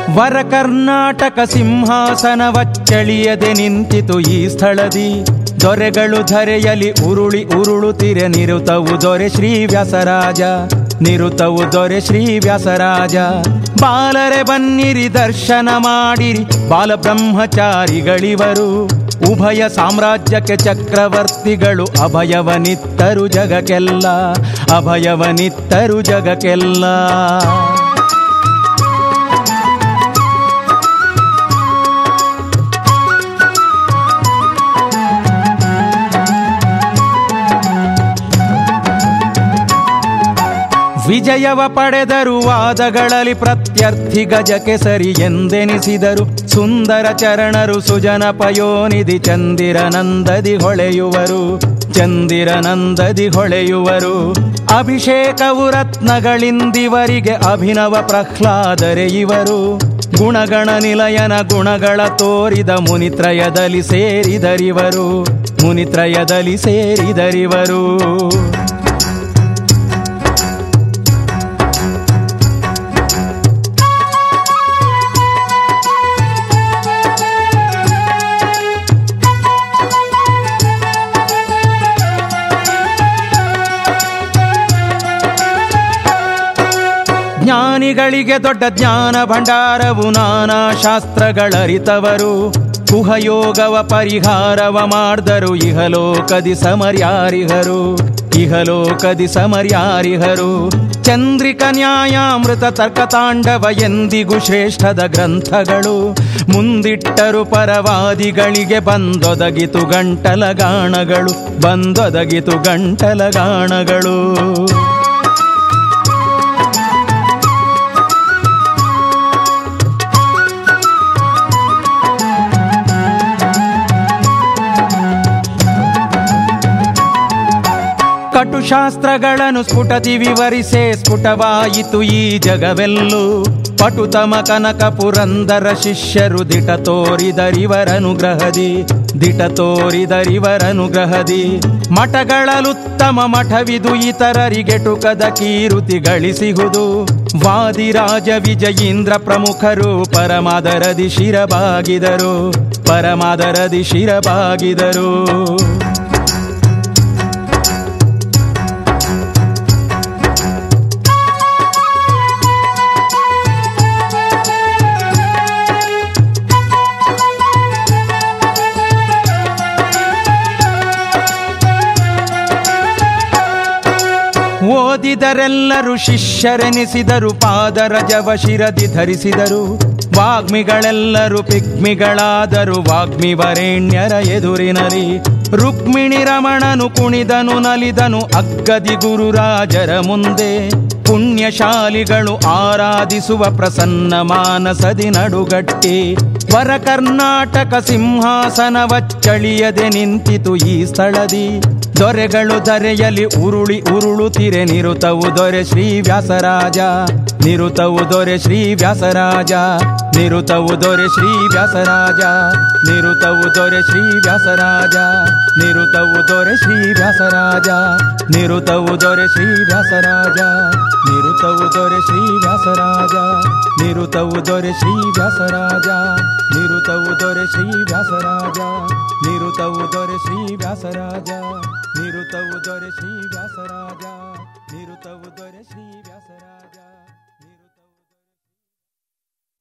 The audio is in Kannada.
ವರ ಕರ್ನಾಟಕ ಸಿಂಹಾಸನವಚ್ಚಳಿಯದೆ ನಿಂತಿತು ಈ ಸ್ಥಳದಿ ದೊರೆಗಳು ಧರೆಯಲಿ ಉರುಳಿ ಉರುಳುತ್ತಿರೆ ನಿರುತವು ದೊರೆ ಶ್ರೀ ವ್ಯಾಸರಾಜ ನಿರುತವು ದೊರೆ ಶ್ರೀ ವ್ಯಾಸರಾಜ ಬಾಲರೆ ಬನ್ನಿರಿ ದರ್ಶನ ಮಾಡಿರಿ ಬಾಲಬ್ರಹ್ಮಚಾರಿಗಳಿವರು ಉಭಯ ಸಾಮ್ರಾಜ್ಯಕ್ಕೆ ಚಕ್ರವರ್ತಿಗಳು ಅಭಯವನಿತ್ತರು ಜಗಕ್ಕೆಲ್ಲ ಅಭಯವನಿತ್ತರು ಜಗಕ್ಕೆಲ್ಲ ವಿಜಯವ ಪಡೆದರು ವಾದಗಳಲ್ಲಿ ಪ್ರತ್ಯರ್ಥಿ ಗಜಕ್ಕೆ ಸರಿ ಎಂದೆನಿಸಿದರು ಸುಂದರ ಚರಣರು ಸುಜನ ಪಯೋನಿಧಿ ಚಂದಿರನಂದದಿ ಹೊಳೆಯುವರು ಚಂದಿರನಂದದಿ ಹೊಳೆಯುವರು ಅಭಿಷೇಕವು ರತ್ನಗಳಿಂದಿವರಿಗೆ ಅಭಿನವ ಪ್ರಹ್ಲಾದರೆ ಇವರು ಗುಣಗಣ ನಿಲಯನ ಗುಣಗಳ ತೋರಿದ ಮುನಿತ್ರಯದಲ್ಲಿ ಸೇರಿದರಿವರು ಮುನಿತ್ರಯದಲ್ಲಿ ಸೇರಿದರಿವರು ಜ್ಞಾನಿಗಳಿಗೆ ದೊಡ್ಡ ಜ್ಞಾನ ಭಂಡಾರವು ನಾನಾ ಶಾಸ್ತ್ರಗಳರಿತವರು ಕುಹಯೋಗವ ಪರಿಹಾರವ ಮಾಡ್ದರು ಇಹಲೋಕದಿ ಸಮರ್ಯಾರಿಹರು ಇಹಲೋಕದಿ ಸಮರ್ಯಾರಿಹರು ಚಂದ್ರಿಕ ನ್ಯಾಯಾಮೃತ ತರ್ಕತಾಂಡವ ಎಂದಿಗೂ ಶ್ರೇಷ್ಠದ ಗ್ರಂಥಗಳು ಮುಂದಿಟ್ಟರು ಪರವಾದಿಗಳಿಗೆ ಬಂದೊದಗಿತು ಗಂಟಲ ಗಾಣಗಳು ಬಂದೊದಗಿತು ಗಂಟಲ ಗಾಣಗಳು ಕಟುಶಾಸ್ತ್ರಗಳನ್ನು ಸ್ಫುಟತಿ ವಿವರಿಸೆ ಸ್ಫುಟವಾಯಿತು ಈ ಜಗವೆಲ್ಲೂ ಪಟುತಮ ಕನಕ ಪುರಂದರ ಶಿಷ್ಯರು ದಿಟ ತೋರಿದರಿವರನುಗ್ರಹದಿ ದಿಟ ತೋರಿದರಿವರನುಗ್ರಹದಿ ಮಠಗಳಲುತ್ತಮ ಮಠವಿದು ಇತರರಿಗೆಟುಕದ ಕೀರುತಿ ಗಳಿಸಿಹುದು ವಾದಿರಾಜ ವಿಜಯೀಂದ್ರ ಪ್ರಮುಖರು ಪರಮಾದರದಿ ಶಿರಬಾಗಿದರು ಪರಮಾದರದಿ ಶಿರಬಾಗಿದರು ಓದಿದರೆಲ್ಲರೂ ಶಿಷ್ಯರೆನಿಸಿದರು ಪಾದರಜವ ಶಿರದಿ ಧರಿಸಿದರು ವಾಗ್ಮಿಗಳೆಲ್ಲರೂ ಪಿಗ್ಮಿಗಳಾದರು ವಾಗ್ಮಿ ವರೇಣ್ಯರ ಎದುರಿನಲಿ ರುಕ್ಮಿಣಿ ರಮಣನು ಕುಣಿದನು ನಲಿದನು ಅಗ್ಗದಿ ಗುರುರಾಜರ ಮುಂದೆ ಪುಣ್ಯಶಾಲಿಗಳು ಆರಾಧಿಸುವ ಪ್ರಸನ್ನ ಮಾನಸದಿ ನಡುಗಟ್ಟಿ ವರ ಕರ್ನಾಟಕ ಸಿಂಹಾಸನವಚ್ಚಳಿಯದೆ ನಿಂತಿತು ಈ ಸ್ಥಳದಿ ದೊರೆಗಳು ಧರೆಯಲಿ ಉರುಳಿ ಉರುಳುತ್ತಿರೆ ನಿರುತವು ದೊರೆ ಶ್ರೀ ವ್ಯಾಸರಾಜ ನಿರುತವು ದೊರೆ ಶ್ರೀ ವ್ಯಾಸರಾಜ ನಿರುತವು ದೊರೆ ಶ್ರೀ ವ್ಯಾಸರಾಜ ನಿರುತವು ದೊರೆ ಶ್ರೀ ವ್ಯಾಸರಾಜ ನಿರುತವು ದೊರೆ ಶ್ರೀ ವ್ಯಾಸರಾಜ ನಿರುತವು ದೊರೆ ಶ್ರೀ ವ್ಯಾಸರಾಜ ನಿರುತವು ದೊರೆ ಶ್ರೀ ವ್ಯಾಸರಾಜ ನಿರುತವು ದೊರೆ ಶ್ರೀ ವ್ಯಾಸರಾಜ ನಿರುತವು ದೊರೆ ಶ್ರೀ ವ್ಯಾಸರಾಜ ನಿರುತವು ದೊರೆ ಶ್ರೀ ವ್ಯಾಸರಾಜ ನಿರುತವು ದೊರೆ ಶ್ರೀ ವ್ಯಾಸರಾಜ ನಿರುತವು ದೊರೆ ಶ್ರೀ